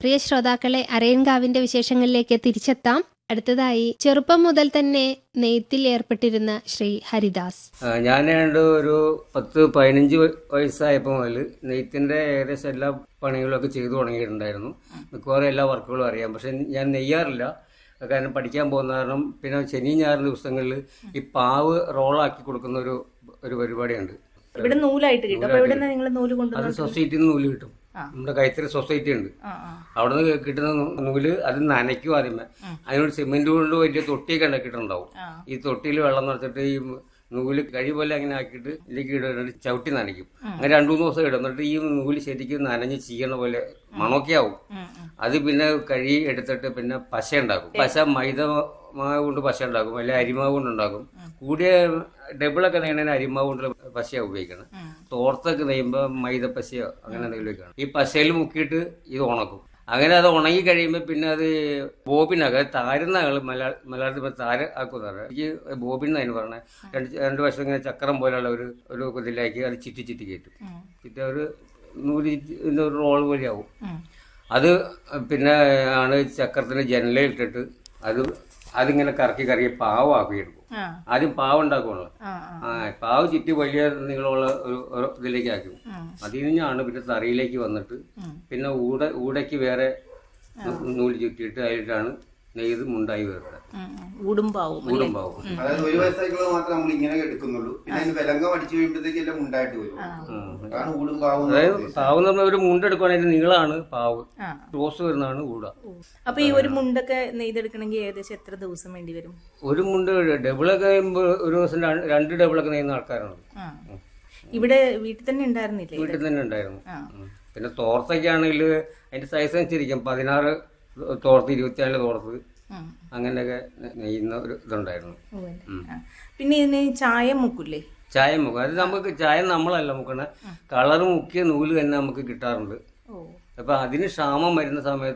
പ്രിയ ശ്രോതാക്കളെ അരയൻകാവിന്റെ വിശേഷങ്ങളിലേക്ക് തിരിച്ചെത്താം അടുത്തതായി ചെറുപ്പം മുതൽ തന്നെ നെയ്ത്തിൽ ഏർപ്പെട്ടിരുന്ന ശ്രീ ഹരിദാസ് ആ, ഞാൻ ഏതാണ്ട് ഒരു പത്ത് പതിനഞ്ച് വ- വയസ്സായപ്പോൾ മുതൽ നെയ്ത്തിന്റെ ഏകദേശം എല്ലാ പണികളൊക്കെ ചെയ്തു തുടങ്ങിയിട്ടുണ്ടായിരുന്നു മിക്കവാറും എല്ലാ വർക്കുകളും അറിയാം പക്ഷെ ഞാൻ നെയ്യാറില്ല കാരണം പഠിക്കാൻ പോകുന്ന കാരണം പിന്നെ ശനി ഞായർ ദിവസങ്ങളിൽ ഈ പാവ് റോളാക്കി കൊടുക്കുന്ന ഒരു ഒരു പരിപാടിയുണ്ട് ഇവിടെ നൂലായിട്ട് കിട്ടും അപ്പൊ എവിടെ നിന്ന് നിങ്ങൾ നൂല് അത് കൊണ്ടുവന്നു സൊസൈറ്റിയിൽ നിന്ന് നൂല് കിട്ടും നമ്മുടെ കൈത്തറി സൊസൈറ്റി ഉണ്ട് ആ ആ അവിടെ നിന്ന് കിട്ടുന്ന നൂ- നൂല് അത് നനയ്ക്കും ആദ്യമേ അതിനോട് സിമെന്റ് കൊണ്ട് വലിയ തൊട്ടിയൊക്കെ ഉണ്ടാക്കിയിട്ടുണ്ടാവും ആ. ഈ തൊട്ടിയിൽ വെള്ളം നിറച്ചിട്ട് ഈ നൂല് കഴി പോലെ അങ്ങനെ ആക്കിയിട്ട് ഇതിലേക്ക് ഇടുന്നിട്ട് ചവിട്ടി നനയ്ക്കും അങ്ങനെ രണ്ടു മൂന്ന് ദിവസം ഇടും എന്നിട്ട് ഈ നൂല് ശരിക്കും നനഞ്ഞ് ചീയണ പോലെ മണമൊക്കെ ആവും ഉം, ഉം. അത് പിന്നെ കഴി എടുത്തിട്ട് പിന്നെ പശ ഉണ്ടാക്കും പശ മൈദ മാവ് കൊണ്ട് പശ ഉണ്ടാക്കും അല്ലെ അരിമാവ് കൊണ്ട് ഉണ്ടാക്കും കൂടിയ ഡബിളൊക്കെ നെയ്യണതിന് അരിമാവ് കൊണ്ട് പശയാണ് ഉപയോഗിക്കുന്നത് തോർത്തൊക്കെ നെയ്യുമ്പോൾ മൈദ പശയോ അങ്ങനെ എന്തെങ്കിലുമൊക്കെയാണ് ഈ പശയിൽ മുക്കിയിട്ട് ഇത് ഉണക്കും അങ്ങനെ അത് ഉണങ്ങി കഴിയുമ്പോൾ പിന്നെ അത് ബോബിനൊക്കെ താരുന്ന ആള് മലയാള മലയാളത്തിൽ ഇപ്പോൾ താര ആക്കുന്നത് എനിക്ക് ബോബിൻ എന്നതിന് പറഞ്ഞത് രണ്ട് രണ്ട് വശം ഇങ്ങനെ ചക്രം പോലെയുള്ള ഒരു ഒരു ഇതിലേക്ക് അത് ചിറ്റി ചിറ്റി കയറ്റും ചിറ്റി ഒരു നൂല് ചുറ്റി- ഒരു റോൾ പോലെയാവും ഉം. അത് പിന്നെ ആണ് ചക്രത്തിന് ജനലയിട്ടിട്ട് അത് അതിങ്ങനെ കറക്കി കറക്കി പാവമാക്കി എടുക്കും ആ ആദ്യം പാവ ഉണ്ടാക്കുമല്ലോ ആ ആ ആ പാവ് ചുറ്റി വലിയ നീളമുള്ള ഒരു ഒരു ഇതിലേക്ക് ആക്കും ഉം. അതിൽ നിന്നാണ് പിന്നെ തറിയിലേക്ക് വന്നിട്ട് പിന്നെ ഊട ഊടയ്ക്ക് വേറെ നൂ- നൂല് ചുറ്റിയിട്ട് അതിലിട്ടാണ് നെയ്ത് മുണ്ടായി വരുന്നത് ഉം, ഉം. ഊടുംപാവും അല്ലേ ഊടും പാവും അതായത് ഒരു വയസ്സായിട്ടുള്ളത് മാത്രമേ നമ്മൾ ഇങ്ങനെ എടുക്കുന്നുള്ളൂ പിന്നെ അതിന് വിലങ്ക അടിച്ചു കഴിയുമ്പോഴത്തേക്ക് എല്ലാം ഉണ്ടായിട്ട് വരും അതാണ് ഊടും പാവും അതായത് പാവ് എന്ന് പറഞ്ഞാൽ ഒരു മുണ്ടെടുക്കുകയാണെങ്കിൽ നീളമാണ് പാവ് ആ ക്ലോസ് വരുന്നതാണ് ഊട അപ്പൊ ഈ ഒരു മുണ്ടൊക്കെ നെയ്തെടുക്കണമെങ്കിൽ ഏകദേശം എത്ര ദിവസം വേണ്ടി വരും ഒരു മുണ്ട് ഡബിളൊക്കെ കഴിയുമ്പോൾ ഒരു ദിവസം രണ്ട് രണ്ട് ഡബിളൊക്കെ നെയ്യുന്ന ആൾക്കാരാണ് ആ ഇവിടെ വീട്ടിൽ തന്നെ ഉണ്ടായിരുന്നില്ലേ ഇത്? വീട്ടിൽ തന്നെ ഉണ്ടായിരുന്നു ആ ഉം. പിന്നെ തോർത്തൊക്കെ ആണെങ്കിൽ അതിന്റെ സൈസ് അനുസരിക്കും പതിനാറ് തോർത്ത് ഇരുപത്തിനാല് തോർത്ത് ഉം. അങ്ങനെയൊക്കെ നെ- നെയ്യുന്ന ഒരു ഇതുണ്ടായിരുന്നു ഉവ്വ്. ആ. പിന്നെ ഇതിന് ചായ മുക്കില്ലേ ചായ മുക്കും അത് നമുക്ക് ചായ നമ്മളല്ല മുക്കണ കളർ മുക്കിയ നൂല് തന്നെ നമുക്ക് കിട്ടാറുണ്ട് ഓ അപ്പൊ അതിന് ക്ഷാമം വരുന്ന സമയത്ത്